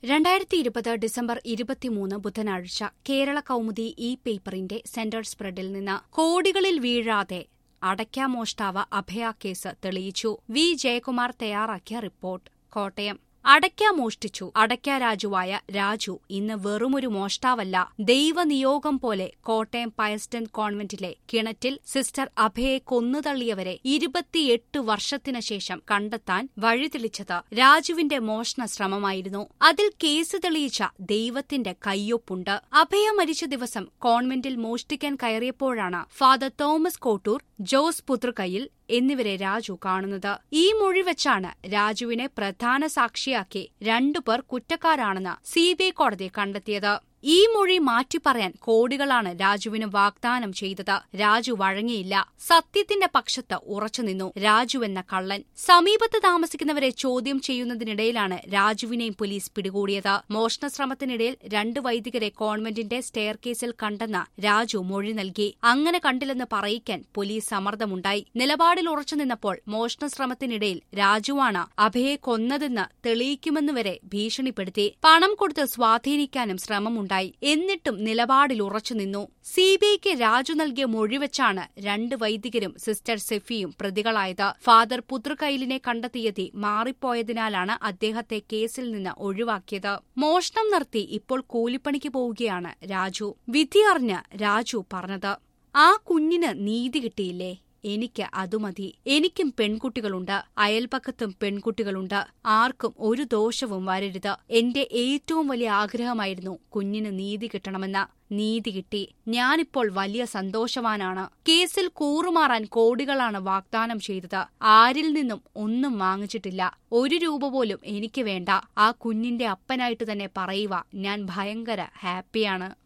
രണ്ടായിരത്തി ഇരുപത് ഡിസംബർ ഇരുപത്തിമൂന്ന് ബുധനാഴ്ച കേരള കൗമുദി ഇ പേപ്പറിന്റെ സെന്റർ സ്പ്രെഡിൽ നിന്ന് കോടികളിൽ വീഴാതെ അടയ്ക്കാമോഷ്ടാവ് അഭയ കേസ് തെളിയിച്ചു വി ജയകുമാർ തയ്യാറാക്കിയ റിപ്പോർട്ട് കോട്ടയം അടയ്ക്ക മോഷ്ടിച്ചു അടയ്ക്ക രാജുവായ രാജു ഇന്ന് വെറുമൊരു മോഷ്ടാവല്ല ദൈവനിയോഗം പോലെ കോട്ടയം പയസ്റ്റൻ കോൺവെന്റിലെ കിണറ്റിൽ സിസ്റ്റർ അഭയെ കൊന്നുതള്ളിയവരെ ഇരുപത്തിയെട്ട് വർഷത്തിനു ശേഷം കണ്ടെത്താൻ വഴിതെളിച്ചത് രാജുവിന്റെ മോഷണ ശ്രമമായിരുന്നു അതിൽ കേസ് തെളിയിച്ച ദൈവത്തിന്റെ കയ്യൊപ്പുണ്ട് അഭയ മരിച്ച ദിവസം കോൺവെന്റിൽ മോഷ്ടിക്കാൻ കയറിയപ്പോഴാണ് ഫാദർ തോമസ് കോട്ടൂർ ജോസ് പുതൃകയിൽ എന്നിവരെ രാജു കാണുന്നത് ഈ മൊഴി വെച്ചാണ് രാജുവിനെ പ്രധാന സാക്ഷിയാക്കി രണ്ടുപേർ കുറ്റക്കാരാണെന്ന് സിബിഐ കോടതി കണ്ടെത്തിയത് ഈ മൊഴി മാറ്റിപ്പറയാൻ കോടികളാണ് രാജുവിന് വാഗ്ദാനം ചെയ്തത് രാജു വഴങ്ങിയില്ല സത്യത്തിന്റെ പക്ഷത്ത് ഉറച്ചുനിന്നു രാജു എന്ന കള്ളൻ സമീപത്ത് താമസിക്കുന്നവരെ ചോദ്യം ചെയ്യുന്നതിനിടയിലാണ് രാജുവിനെയും പോലീസ് പിടികൂടിയത് മോഷണശ്രമത്തിനിടയിൽ രണ്ട് വൈദികരെ കോൺവെന്റിന്റെ സ്റ്റെയർ കേസിൽ കണ്ടെന്ന് രാജു മൊഴി നൽകി അങ്ങനെ കണ്ടില്ലെന്ന് പറയിക്കാൻ പോലീസ് സമ്മർദ്ദമുണ്ടായി നിലപാടിൽ ഉറച്ചുനിന്നപ്പോൾ മോഷണശ്രമത്തിനിടയിൽ രാജുവാണ് അഭയെ കൊന്നതെന്ന് തെളിയിക്കുമെന്നുവരെ ഭീഷണിപ്പെടുത്തി പണം കൊടുത്ത് സ്വാധീനിക്കാനും ശ്രമമുണ്ടായി എന്നിട്ടും നിലപാടിൽ ഉറച്ചുനിന്നു സിബിഐക്ക് രാജു നൽകിയ മൊഴിവെച്ചാണ് രണ്ട് വൈദികരും സിസ്റ്റർ സെഫിയും പ്രതികളായത് ഫാദർ പുത്രകൈലിനെ കണ്ടെത്തിയെത്തി മാറിപ്പോയതിനാലാണ് അദ്ദേഹത്തെ കേസിൽ നിന്ന് ഒഴിവാക്കിയത് മോഷണം നിർത്തി ഇപ്പോൾ കൂലിപ്പണിക്ക് പോവുകയാണ് രാജു വിധിയറിഞ്ഞ് രാജു പറഞ്ഞത് ആ കുഞ്ഞിന് നീതി കിട്ടിയില്ലേ എനിക്ക് അതുമതി എനിക്കും പെൺകുട്ടികളുണ്ട് അയൽപക്കത്തും പെൺകുട്ടികളുണ്ട് ആർക്കും ഒരു ദോഷവും വരരുത് എന്റെ ഏറ്റവും വലിയ ആഗ്രഹമായിരുന്നു കുഞ്ഞിന് നീതി കിട്ടണമെന്ന് നീതി കിട്ടി ഞാനിപ്പോൾ വലിയ സന്തോഷവാനാണ് കേസിൽ കൂറുമാറാൻ കോടികളാണ് വാഗ്ദാനം ചെയ്തത് ആരിൽ നിന്നും ഒന്നും വാങ്ങിച്ചിട്ടില്ല ഒരു രൂപ പോലും എനിക്ക് വേണ്ട ആ കുഞ്ഞിന്റെ അപ്പനായിട്ട് തന്നെ പറയുക ഞാൻ ഭയങ്കര ഹാപ്പിയാണ്